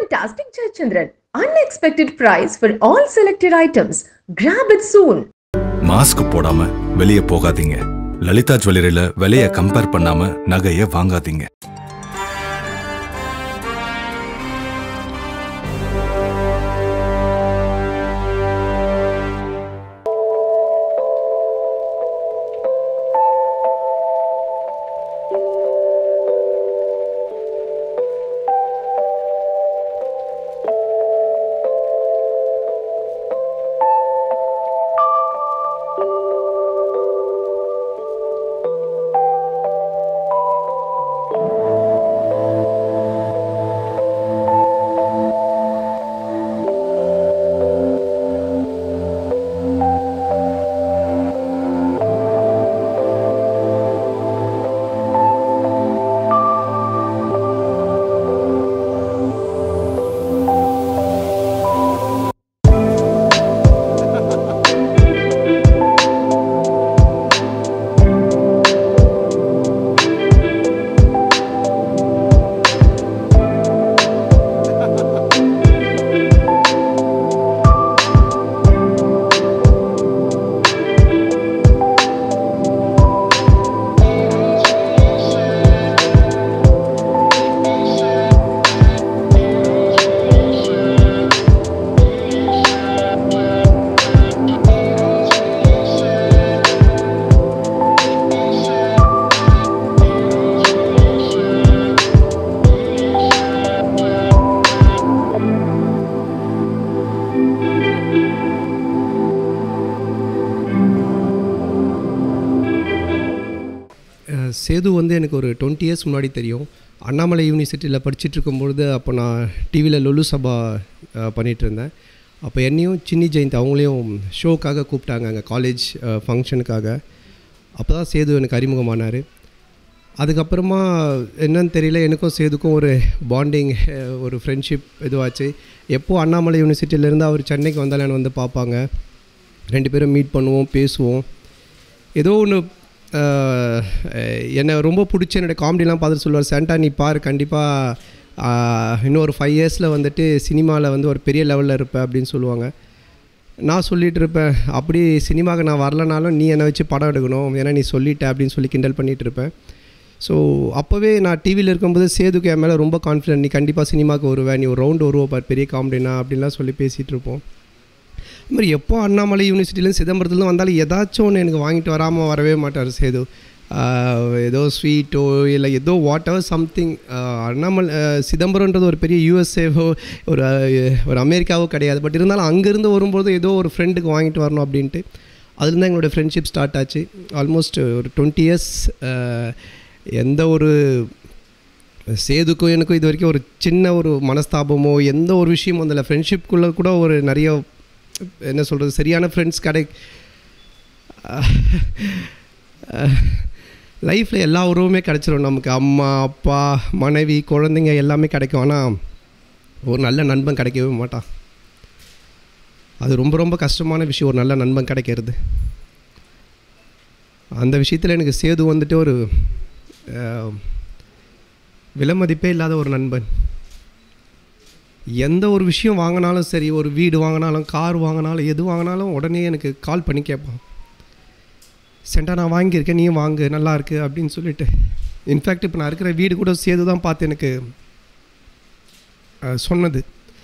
Fantastic Jayachandran. Unexpected price for all selected items. Grab it soon. Mask போடாம வெளியே போகாதீங்க லலிதா ஜுவல்லரியில விலைய கம்பேர் பண்ணாம நகைய வாங்காதீங்க அஹ் சேது வந்து எனக்கு ஒரு டுவெண்ட்டி இயர்ஸ் முன்னாடி தெரியும் அண்ணாமலை யூனிவர்சிட்டியில் படிச்சுட்டு இருக்கும்பொழுது அப்போ நான் டிவியில் லொலு சபா அஹ், பண்ணிட்டு இருந்தேன் அப்போ என்னையும் சின்னி ஜெயந்த் அவங்களையும் ஷோக்காக கூப்பிட்டாங்க அங்கே காலேஜ் ஃபங்க்ஷனுக்காக அப்போ தான் சேது எனக்கு அறிமுகமானார் அதுக்கப்புறமா என்னன்னு தெரியல எனக்கும் சேதுக்கும் ஒரு பாண்டிங் ஒரு ஃப்ரெண்ட்ஷிப் இதுவாச்சு எப்போ அண்ணாமலை யூனிவர்சிட்டியிலேருந்து அவர் சென்னைக்கு வந்தாலும் என்னை வந்து பார்ப்பாங்க ரெண்டு பேரும் மீட் பண்ணுவோம் பேசுவோம் ஏதோ ஒன்று என்னை ரொம்ப பிடிச்ச என்னோட காமெடிலாம் பார்த்துட்டு சொல்லுவார் சாண்டா நீ பாரு கண்டிப்பாக இன்னும் ஒரு ஃபைவ் இயர்ஸில் வந்துட்டு சினிமாவில் வந்து ஒரு பெரிய லெவலில் இருப்ப அப்படின்னு சொல்லுவாங்க நான் சொல்லிட்டு இருப்பேன் அப்படி சினிமாவுக்கு நான் வரலனாலும் நீ என்னை வச்சு படம் எடுக்கணும் ஏன்னா நீ சொல்லிட்ட அப்படின்னு சொல்லி கிண்டல் பண்ணிகிட்டு இருப்பேன் ஸோ அப்போவே நான் டிவியில் இருக்கும்போது சேதுக்கு என் மேலே ரொம்ப கான்ஃபிடென்ட் நீ கண்டிப்பாக சினிமாவுக்கு வருவேன் நீ ஒரு ரவுண்டு வருவோம் பார் பெரிய காமெடினா அப்படின்லாம் சொல்லி பேசிகிட்டு இருப்போம் அது மாதிரி எப்போ அண்ணாமலை யூனிவர்சிட்டிலேருந்து சிதம்பரத்துலேருந்து வந்தாலும் ஏதாச்சும் ஒன்று எனக்கு வாங்கிட்டு வராமல் வரவே மாட்டார் சேது ஆஹ் ஏதோ ஸ்வீட்டோ இல்லை ஏதோ வாட் எவர் சம்திங் அண்ணாமலை ஆஹ் சிதம்பரம்ன்றது ஒரு பெரிய யூஎஸ்ஏவோ ஒரு ஆஹ் ஒரு அமெரிக்காவோ கிடையாது பட் இருந்தாலும் அங்கேருந்து வரும்போது ஏதோ ஒரு ஃப்ரெண்டுக்கு வாங்கிட்டு வரணும் அப்படின்ட்டு அதுலேருந்து எங்களோட ஃப்ரெண்ட்ஷிப் ஸ்டார்ட் ஆச்சு ஆல்மோஸ்ட் ஒரு டுவெண்ட்டி இயர்ஸ் எந்த ஒரு சேதுக்கும் எனக்கும் இது வரைக்கும் ஒரு சின்ன ஒரு மனஸ்தாபமோ எந்த ஒரு விஷயமும் அதில் ஃப்ரெண்ட்ஷிப்குள்ளே கூட ஒரு நிறைய என்ன சொல்கிறது சரியான ஃப்ரெண்ட்ஸ் கடை லைஃப்பில் எல்லா உறவுமே கிடச்சிரும் நமக்கு அம்மா அப்பா மனைவி குழந்தைங்க எல்லாமே கிடைக்கும் ஆனால் ஒரு நல்ல நண்பன் கிடைக்கவே மாட்டான் அது ரொம்ப ரொம்ப கஷ்டமான விஷயம் ஒரு நல்ல நண்பன் கிடைக்கிறது அந்த விஷயத்தில் எனக்கு சேது வந்துட்டு ஒரு அஹ், விலைமதிப்பே இல்லாத ஒரு நண்பன் எந்த ஒரு விஷயம் வாங்கினாலும் சரி ஒரு வீடு வாங்கினாலும் கார் வாங்கினாலும் எது வாங்கினாலும் உடனே எனக்கு கால் பண்ணி கேட்பான் சென்டா நான் வாங்கியிருக்கேன் நீயும் வாங்கு நல்லா இருக்கு அப்படின்னு சொல்லிட்டு இன்ஃபேக்ட் இப்போ நான் இருக்கிற வீடு கூட சேது தான் பார்த்து எனக்கு அஹ், சொன்னது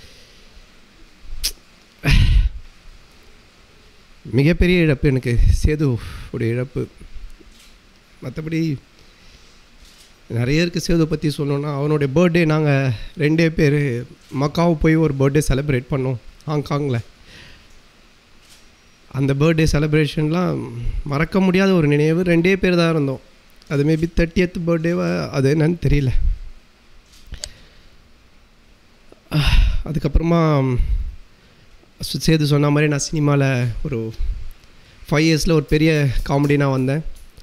மிகப்பெரிய இழப்பு எனக்கு சேது உடைய இழப்பு மற்றபடி நிறைய இருக்குது சேது பற்றி சொல்லணும்னா அவனுடைய பர்த்டே நாங்கள் ரெண்டே பேர் மக்காவு போய் ஒரு பர்த்டே செலிப்ரேட் பண்ணோம் ஹாங்காங்கில் அந்த பர்த்டே செலிப்ரேஷன்லாம் மறக்க முடியாத ஒரு நினைவு ரெண்டே பேர் தான் இருந்தோம் அது மேபி தேர்ட்டியத் பர்த்டேவா அது என்னன்னு தெரியல அஹ், அதுக்கப்புறமா சு- சேது சொன்ன மாதிரி நான் சினிமாவில் ஒரு ஃபைவ் இயர்ஸில் ஒரு பெரிய காமெடி நான் வந்தேன்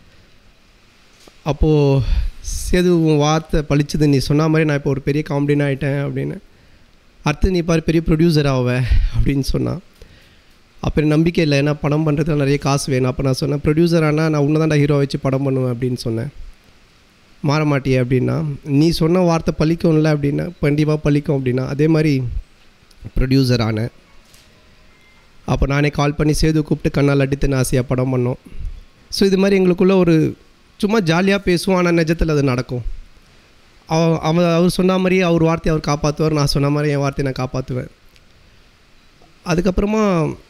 அப்போது சேது உன் வார்த்தை பழிச்சது நீ சொன்ன மாதிரி நான் இப்போ ஒரு பெரிய காமெடினா ஆகிட்டேன் அப்படின்னு அடுத்து நீ பாரு பெரிய ப்ரொடியூசர் ஆவ அப்படின்னு சொன்னான் அப்போ எனக்கு நம்பிக்கை இல்லை ஏன்னா படம் பண்ணுறதுல நிறைய காசு வேணும் அப்போ நான் சொன்னேன் ப்ரொடியூசர் ஆனால் நான் உன்னை தான் ஹீரோ வச்சு படம் பண்ணுவேன் அப்படின்னு சொன்னேன் மாற மாட்டியே அப்படின்னா நீ சொன்ன வார்த்தை பழிக்கும்ல அப்படின்னா கண்டிப்பாக பழிக்கும் அப்படின்னா அதே மாதிரி ப்ரொடியூசர் ஆனேன் அப்போ நானே கால் பண்ணி சேது கூப்பிட்டு கண்ணால் அடித்து ஆசையாக படம் பண்ணோம் ஸோ இது மாதிரி எங்களுக்குள்ள ஒரு சும்மா ஜாலியாக பேசுவோம் ஆனால் நிஜத்தில் அது நடக்கும் அவ- அவ அவர் சொன்ன மாதிரி அவர் வார்த்தையை அவர் காப்பாற்றுவார் நான் சொன்ன மாதிரி என் வார்த்தையை நான் காப்பாற்றுவேன் அதுக்கப்புறமா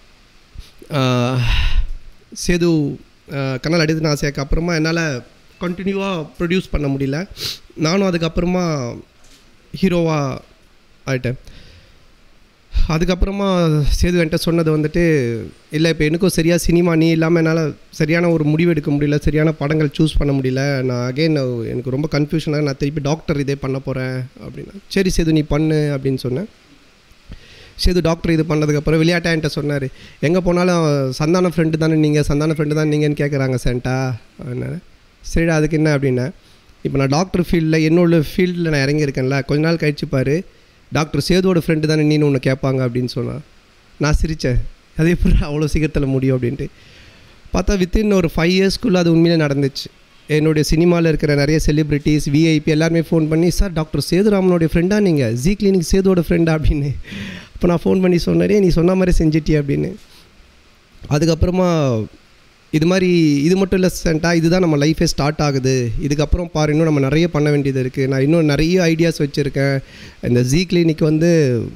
ஆஹ், சேது ஆஹ், கண்ணால் அடித்து ஆசையாக்கு அப்புறமா என்னால் கண்டினியூவாக ப்ரொடியூஸ் பண்ண முடியல நானும் அதுக்கப்புறமா ஹீரோவாக ஆயிட்டேன் அதுக்கப்புறமா சேது என்கிட்ட சொன்னது வந்துட்டு இல்லை இப்போ எனக்கும் சரியாக சினிமா நீ இல்லாமல் என்னால் சரியான ஒரு முடிவு எடுக்க முடியல சரியான படங்கள் சூஸ் பண்ண முடியல நான் அகைன் எனக்கு ரொம்ப கன்ஃபியூஷனாக நான் திருப்பி டாக்டர் இதே பண்ண போகிறேன் அப்படின்னா சரி சேது நீ பண்ணு அப்படின்னு சொன்னேன் சேது டாக்டர் இது பண்ணதுக்கப்புறம் விளையாட்டா என்கிட்ட சொன்னார் எங்கே போனாலும் சந்தான ஃப்ரெண்டு தானே நீங்கள் சந்தான ஃப்ரெண்டு தான் நீங்கன்னு கேட்குறாங்க சென்டா அப்படின்னாரு சரிடா அதுக்கு என்ன அப்படின்னா இப்போ நான் டாக்டர் ஃபீல்டில் என்னோட ஃபீல்டில் நான் இறங்கியிருக்கேன்ல கொஞ்ச நாள் கழிச்சு பாரு டாக்டர் சேதுவோட ஃப்ரெண்டு தானே நீனு ஒன்று கேட்பாங்க அப்படின்னு சொன்னான் நான் சிரித்தேன் அது எப்படி அவ்வளோ சீக்கிரத்தில் முடியும் அப்படின்ட்டு பார்த்தா வித்தின் ஒரு ஃபைவ் இயர்ஸ்க்குள்ளே அது உண்மையிலே நடந்துச்சு என்னுடைய சினிமாவில் இருக்கிற நிறைய செலிப்ரிட்டிஸ் விஐபி எல்லாருமே ஃபோன் பண்ணி சார் டாக்டர் சேதுராமனுடைய ஃப்ரெண்டா நீங்கள் ஜி கிளினிக் சேதுவோட ஃப்ரெண்டா அப்படின்னு அப்போ நான் ஃபோன் பண்ணி சொன்னாரே நீ சொன்ன மாதிரி செஞ்சிட்டியே அப்படின்னு அதுக்கப்புறமா இது மாதிரி இது மட்டும் இல்லை சென்ட்டா இதுதான் நம்ம லைஃபே ஸ்டார்ட் ஆகுது இதுக்கப்புறம் பாரு இன்னும் நம்ம நிறைய பண்ண வேண்டியது இருக்குது நான் இன்னும் நிறைய ஐடியாஸ் வச்சுருக்கேன் இந்த ஜி கிளினிக் வந்து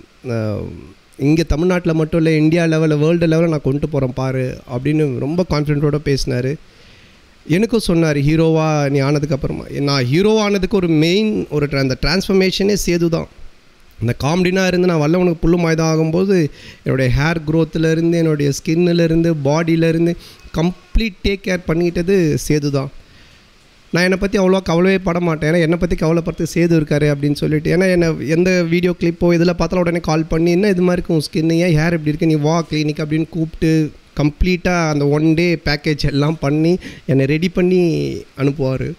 இங்கே தமிழ்நாட்டில் மட்டும் இல்லை இந்தியா லெவலில் வேர்ல்டு லெவலில் நான் கொண்டு போகிறேன் பாரு அப்படின்னு ரொம்ப கான்ஃபிடென்ட்டோட பேசினார் எனக்கும் சொன்னார் ஹீரோவா நீ ஆனதுக்கப்புறமா நான் ஹீரோ ஆனதுக்கு ஒரு மெயின் ஒரு tra- அந்த டிரான்ஸ்ஃபர்மேஷனே சேது தான் இந்த காமெடினாக இருந்து நான் வல்லவனுக்கு புல்லு மாயுதம் ஆகும்போது என்னுடைய ஹேர் க்ரோத்துலேருந்து என்னுடைய ஸ்கின்னிலேருந்து பாடியிலேருந்து கம்ப்ளீட் டேக் கேர் பண்ணிக்கிட்டது சேது தான் நான் என்னை பற்றி அவ்வளோ கவலையே பட மாட்டேன் ஏன்னா என்னை பற்றி கவலைப்படுத்து சேது இருக்காரு அப்படின்னு சொல்லிட்டு ஏன்னா என்ன எந்த வீடியோ கிளிப்போ இதில் பார்த்தாலும் உடனே கால் பண்ணி என்ன இது மாதிரி இருக்கும் ஸ்கின் ஏன் ஹேர் இப்படி இருக்கு நீ வா கிளினிக் அப்படின்னு கூப்பிட்டு கம்ப்ளீட்டாக அந்த ஒன் டே பேக்கேஜ் எல்லாம் பண்ணி என்னை ரெடி பண்ணி அனுப்புவார்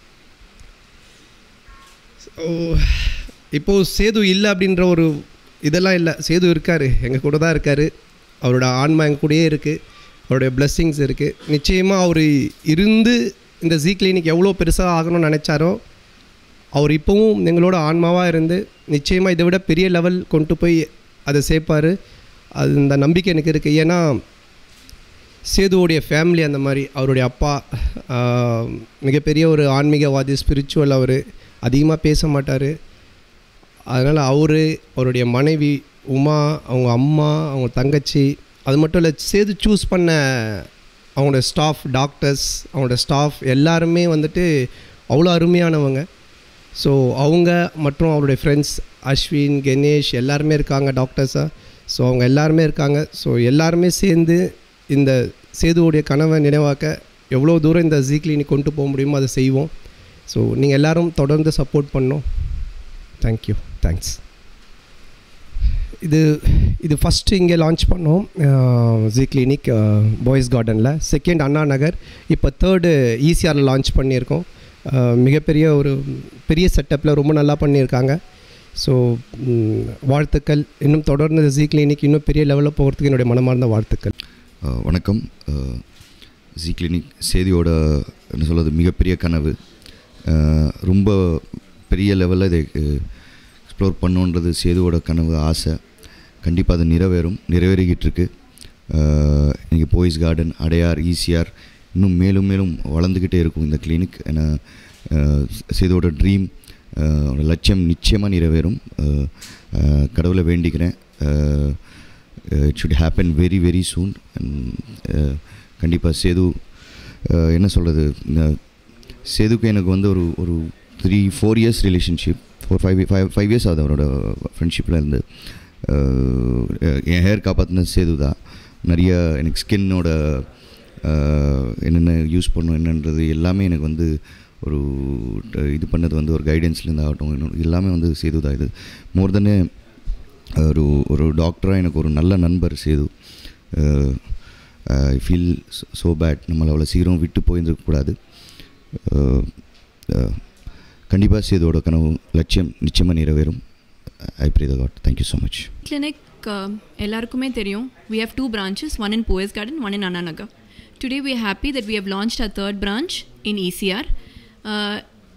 இப்போது சேது இல்லை அப்படின்ற ஒரு இதெல்லாம் இல்லை சேது இருக்கார் எங்கள் கூட தான் இருக்கார் அவரோட ஆன்மா எங்கள் கூடயே இருக்குது அவருடைய blessings இருக்குது நிச்சயமாக அவர் இருந்து இந்த ஜி கிளினிக் எவ்வளோ பெருசாக ஆகணும்னு நினச்சாரோ அவர் இப்போவும் எங்களோட ஆன்மாவாக இருந்து நிச்சயமாக இதை விட பெரிய லெவல் கொண்டு போய் அதை சேர்ப்பார் அது இந்த நம்பிக்கை எனக்கு இருக்குது ஏன்னா சேதுவோடைய ஃபேமிலி அந்த மாதிரி அவருடைய அப்பா ஆஹ், மிகப்பெரிய ஒரு ஆன்மீகவாதி ஸ்பிரிச்சுவல் அவர் அதிகமாக பேச மாட்டார் அதனால் அவர் அவருடைய மனைவி உமா அவங்க அம்மா அவங்க தங்கச்சி அது மட்டும் இல்லை சேது சூஸ் பண்ண அவங்களோட ஸ்டாஃப் டாக்டர்ஸ் அவங்களோட ஸ்டாஃப் எல்லாருமே வந்துட்டு அவ்வளோ அருமையானவங்க ஸோ அவங்க மற்றும் அவருடைய ஃப்ரெண்ட்ஸ் அஸ்வின் கணேஷ் எல்லாருமே இருக்காங்க டாக்டர்ஸாக ஸோ அவங்க எல்லாருமே இருக்காங்க ஸோ எல்லாருமே சேர்ந்து இந்த சேதுவோடைய கனவை நினைவாக்க எவ்வளோ தூரம் இந்த ஜி கிளினிக் கொண்டு போக முடியுமோ அதை செய்வோம் ஸோ நீங்கள் எல்லாரும் தொடர்ந்து சப்போர்ட் பண்ணோம் தேங்க்யூ தேங்க்ஸ் இது இது ஃபஸ்ட்டு இங்கே லான்ச் பண்ணோம் ஜி கிளினிக் பாய்ஸ் கார்டனில் செகண்ட் அண்ணா நகர் இப்போ தேர்டு ஈசிஆரில் லான்ச் பண்ணியிருக்கோம் அஹ், மிகப்பெரிய ஒரு பெரிய செட்டப்பில் ரொம்ப நல்லா பண்ணியிருக்காங்க ஸோ வாழ்த்துக்கள் இன்னும் தொடர்ந்து ஜி கிளினிக் இன்னும் பெரிய லெவலில் போகிறதுக்கு என்னுடைய மனமார்ந்த வாழ்த்துக்கள் அஹ், வணக்கம் ஜி கிளினிக் சேதியோட என்ன சொல்கிறது மிகப்பெரிய கனவு அஹ், ரொம்ப பெரிய லெவலில் இதை எக்ஸ்ப்ளோர் பண்ணுன்றது சேதுவோட கனவு ஆசை கண்டிப்பாக அது நிறைவேறும் நிறைவேறிக்கிட்டு இருக்கு அஹ், இன்னைக்கு போய்ஸ் கார்டன் அடையார் ஈசிஆர் இன்னும் மேலும் மேலும் வளர்ந்துக்கிட்டே இருக்கும் இந்த கிளினிக் ஏன்னா அஹ், சேதுவோட ட்ரீம் லட்சியம் நிச்சயமாக நிறைவேறும் அஹ், அஹ், கடவுளை வேண்டிக்கிறேன் it should happen very very soon கண்டிப்பாக சேது அஹ், என்ன சொல்கிறது சேதுக்கு எனக்கு வந்து ஒரு ஒரு three four years relationship four five five five years ஆகுது அவரோட ஃப்ரெண்ட்ஷிப்பில் இருந்து அஹ், என் ஹேர் காப்பாற்றின சேது தான் நிறைய எனக்கு ஸ்கின்னோட என்னென்ன யூஸ் பண்ணும் என்னன்றது எல்லாமே எனக்கு வந்து ஒரு ட- இது பண்ணது வந்து ஒரு கைடன்ஸ்லேருந்து ஆகட்டும் இன்னொரு எல்லாமே வந்து சேது தான் இது மோர் தென்னு ஒரு ஒரு டாக்டராக எனக்கு ஒரு நல்ல நண்பர் Sethu I feel so bad நம்மளை அவ்வளோ சீக்கிரம் விட்டு போயிருந்துருக்கக்கூடாது கண்டிப்பாக சேதுவோட கனவு லட்சியம் நிச்சயமாக நிறைவேறும் I pray the God thank you so much clinic எல்லாருக்குமே தெரியும் we have two branches one in poes garden one in ananagar today we are happy that we have launched our third branch in ecr uh,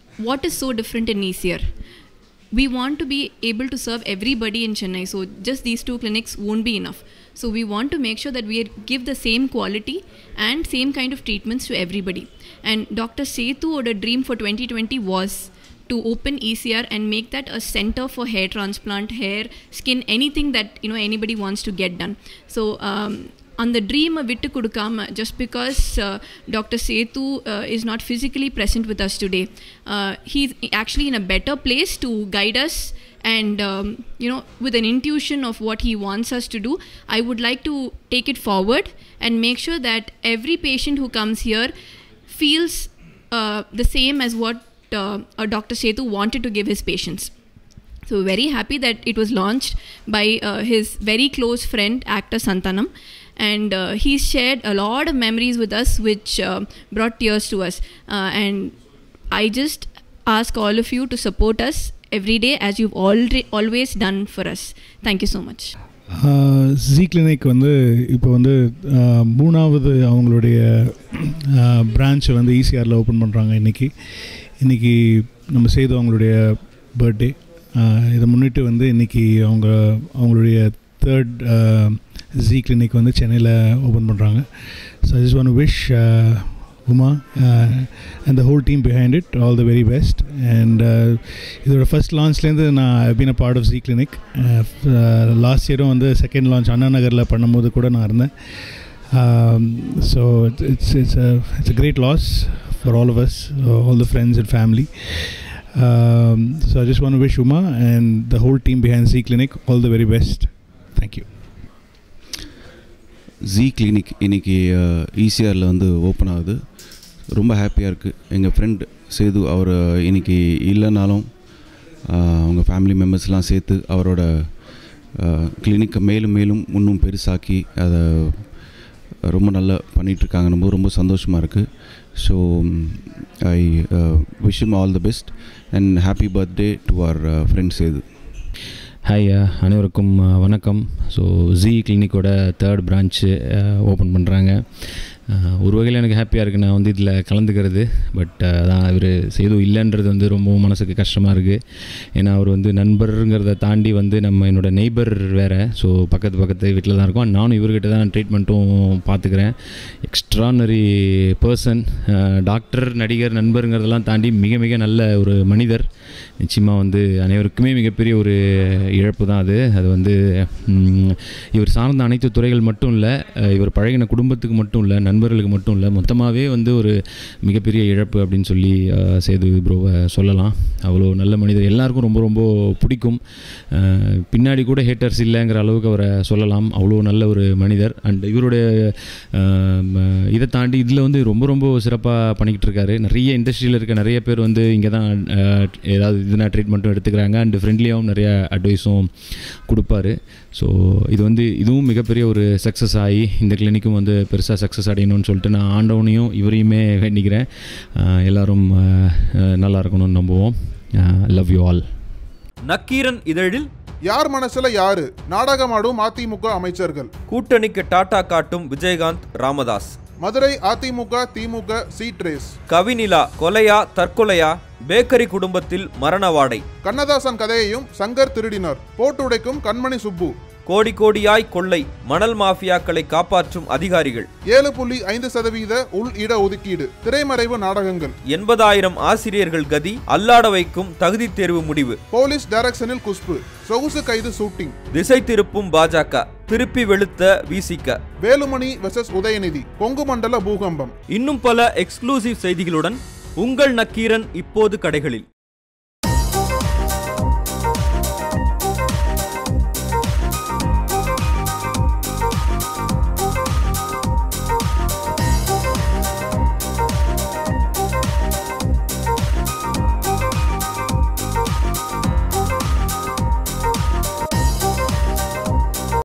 what is so different in ECR? we want to be able to serve everybody in Chennai. So just these two clinics won't be enough. So we want to make sure that we give the same quality and same kind of treatments to everybody. And Dr. Setu or the dream for 2020 was to open ECR and make that a center for hair transplant, hair, skin, anything that you know anybody wants to get done. So um, அந்த ட்ரீமை விட்டு கொடுக்காம just because doctor Sethu is not physically present with us today he actually in a better place to guide us and um, you know with an intuition of what he wants us to do i would like to take it forward and make sure that every patient who comes here feels uh, the same as what uh, uh, dr setu wanted to give his patients so very happy that it was launched by uh, his very close friend actor santanam and uh, he's shared a lot of memories with us which uh, brought tears to us uh, and i just ask all of you to support us every day as you've already always done for us thank you so much G clinic வந்து இப்போ வந்து ஆஹ், மூணாவது அவங்களுடைய பிரான்ச்சை வந்து ஈசிஆரில் open பண்ணுறாங்க இன்றைக்கி இன்றைக்கி நம்ம செய்து அவங்களுடைய பர்த்டே இதை முன்னிட்டு வந்து இன்றைக்கி அவங்க அவங்களுடைய தேர்ட் ஜி கிளினிக் வந்து சென்னையில் ஓப்பன் பண்ணுறாங்க so I just want wish Uma and the whole team behind it all the very best and இதோட ஃபர்ஸ்ட் லான்ச்லேருந்து நான் been a part of G clinic last இயரும் வந்து செகண்ட் லான்ச் அண்ணா நகரில் பண்ணும்போது கூட நான் இருந்தேன் so it's it's it's a great loss for all of us all the friends and family so I just want wish Uma and the whole team behind G clinic all the very best thank you G clinic இன்றைக்கி ஈசிஆரில் வந்து open ஆகுது ரொம்ப ஹாப்பியாக இருக்குது எங்கள் friend Setu அவர் இன்னைக்கு இல்லைனாலும் அஹ், அவங்க ஃபேமிலி மெம்பர்ஸ்லாம் சேர்த்து அவரோட கிளினிக்கை மேலும் மேலும் இன்னும் பெருசாக்கி அதை ரொம்ப நல்லா பண்ணிகிட்ருக்காங்கன்னும் போது ரொம்ப சந்தோஷமாக இருக்குது so I wish all the best and happy birthday to our friend Sethu hi அனைவருக்கும் அஹ், வணக்கம் ஸோ ஜி கிளினிக்கோட தேர்ட் பிரான்ச்சு ஓப்பன் பண்ணுறாங்க ஒரு வகையில் எனக்கு ஹாப்பியாக இருக்குது நான் வந்து இதில் கலந்துக்கிறது பட் அதான் இவர் சேது இல்லைன்றது வந்து ரொம்ப மனசுக்கு கஷ்டமாக இருக்குது ஏன்னா அவர் வந்து நண்பருங்கிறத தாண்டி வந்து நம்ம என்னோடய நெய்பர் வேறு ஸோ பக்கத்து பக்கத்து வீட்டில் தான் இருக்கோம் நானும் இவர்கிட்ட தான் ட்ரீட்மெண்ட்டும் பார்த்துக்கிறேன் எக்ஸ்ட்ரானரி பர்சன் டாக்டர் நடிகர் நண்பருங்கிறதெல்லாம் தாண்டி மிக மிக நல்ல ஒரு மனிதர் நிச்சயமாக வந்து அனைவருக்குமே மிகப்பெரிய ஒரு இழப்பு தான் அது அது வந்து ம், இவர் சார்ந்த அனைத்து துறைகள் மட்டும் இல்லை அஹ், இவர் பழகின குடும்பத்துக்கு மட்டும் இல்லை நண்பர்களுக்கு மட்டும் இல்லை மொத்தமாகவே வந்து ஒரு மிகப்பெரிய இழப்பு அப்படின்னு சொல்லி அஹ், சேது ப்ரோவை சொல்லலாம் அவ்வளோ நல்ல மனிதர் எல்லாருக்கும் ரொம்ப ரொம்ப பிடிக்கும் அஹ், பின்னாடி கூட ஹேட்டர்ஸ் இல்லைங்கிற அளவுக்கு அவரை சொல்லலாம் அவ்வளோ நல்ல ஒரு மனிதர் அண்ட் இவருடைய அஹ், ம- இதை தாண்டி இதில் வந்து ரொம்ப ரொம்ப சிறப்பாக பண்ணிக்கிட்டு இருக்காரு நிறைய இண்டஸ்ட்ரியில் இருக்க நிறைய பேர் வந்து இங்கே தான் அஹ், ஏதாவது இதுனா ட்ரீட்மெண்ட்டும் எடுத்துக்கிறாங்க அண்ட் ஃப்ரெண்ட்லியாகவும் நிறைய அட்வைஸும் கொடுப்பாரு ஸோ இது வந்து இதுவும் மிகப்பெரிய ஒரு சக்ஸஸ் ஆகி இந்த கிளினிக்கும் வந்து பெருசாக சக்ஸஸ் அடையணும்னு சொல்லிட்டு நான் ஆண்டவனையும் இவரையுமே வேண்டிக்கிறேன் அஹ், எல்லாரும் அஹ், அஹ், நல்லா இருக்கணும்னு நம்புவோம் லவ் யூ ஆல் நக்கீரன் இதழில் யார் மனசுல யாரு நாடகமாடும் அதிமுக அமைச்சர்கள் கூட்டணிக்கு டாட்டா காட்டும் விஜயகாந்த் ராமதாஸ் மதுரை அதிமுக திமுக சீட் ரேஸ் கவினிலா கொலையா தற்கொலையா பேக்கரி குடும்பத்தில் மரண வாடை கண்ணதாசன் கதையையும் சங்கர் திருடினார் போட்டுடைக்கும் கண்மணி சுப்பு கோடி கோடியாய் கொள்ளை மணல் மாஃபியாக்களை காப்பாற்றும் அதிகாரிகள் ஏழு புள்ளி ஐந்து சதவீத உள் இட ஒதுக்கீடு திரைமறைவு நாடகங்கள் எண்பதாயிரம் ஆசிரியர்கள் கதி அல்லாட வைக்கும் தகுதி தேர்வு முடிவு போலீஸ் டைரக்ஷனில் குஷ்பு சொகுசு கைது ஷூட்டிங் திசை திருப்பும் பாஜக திருப்பி வெளுத்த விசிக வேலுமணி வெசஸ் உதயநிதி கொங்கு மண்டல பூகம்பம் இன்னும் பல எக்ஸ்க்ளூசிவ் செய்திகளுடன் உங்கள் நக்கீரன் இப்போது கடைகளில்